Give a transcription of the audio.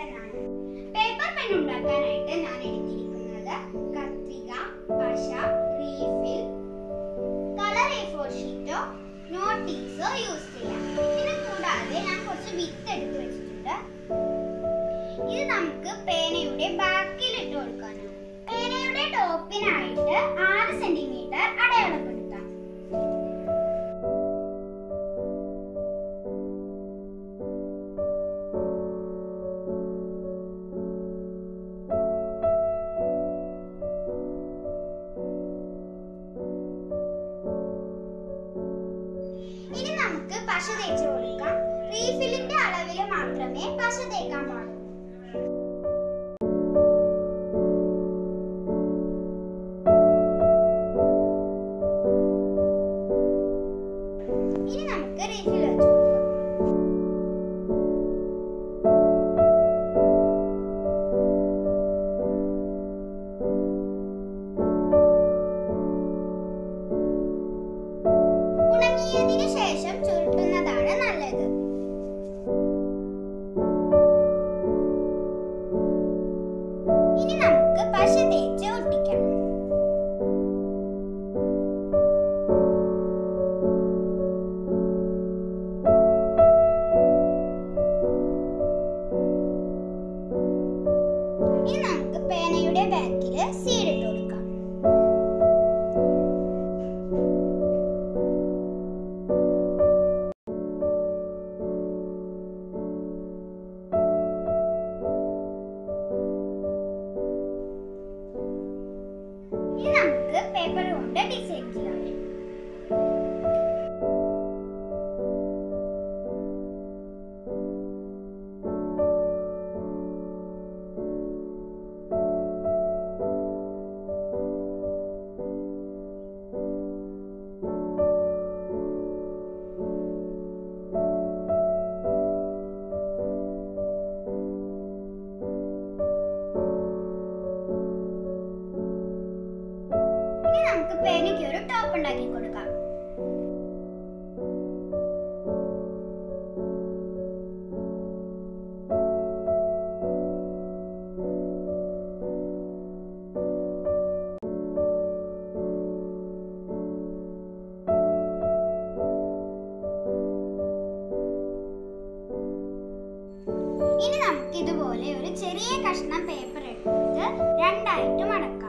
പെന്നാണ് paper pen ഉണ്ടാക്കാനായിട്ട് ഞാൻ എടുത്തിരിക്കുന്നത് കത്രിക പശ റീഫിൽ കളർ എ ഫോർ ഷീറ്റോ നോട്ടീസോ യൂസ് ചെയ്യാം ഇത് കൂടാതെ ഞാൻ കുറച്ച് വിത്ത് എടുത്ത് വെച്ചിട്ടുണ്ട് ഇത് നമുക്ക് പേനയുടെ ബാക്കിൽ ഇട്ട് കൊടുക്കാനാണ് പേനയുടെ ടോപ്പിനായിട്ട് ആറ് സെന്റിമീറ്റർ അടയാളപ്പെടുത്താം ഇനി നമുക്ക് പശ തേച്ച് കൊടുക്കാം റീഫില്ലിന്റെ അളവിൽ മാത്രമേ പശ തേക്കാൻ പാടുള്ളൂ ഇനി നമുക്ക് റീഫിൽ വെച്ച് കൊടുക്കാം ഉണങ്ങിയതിനു ശേഷം ചുരുട്ടുന്നതാണ് നല്ലത് ഇനി നമുക്ക് പശ തേച്ച് ഒട്ടിക്കാം ഇനി നമുക്ക് പേനയുടെ ബാക്കിൽ സീഡ് ഇട്ട് കൊടുക്കാം ഇനി നമുക്ക് പേപ്പർ കൊണ്ട് ഡിസൈൻ ചെയ്യാം ഇനി നമുക്ക് പേനയ്ക്ക് ഒരു ടോപ്പ് ഉണ്ടാക്കി കൊടുക്കാം ഇനി നമുക്ക് ഇതുപോലെ ഒരു ചെറിയ കഷ്ണം പേപ്പർ എടുത്ത് രണ്ടായിട്ട് മടക്കാം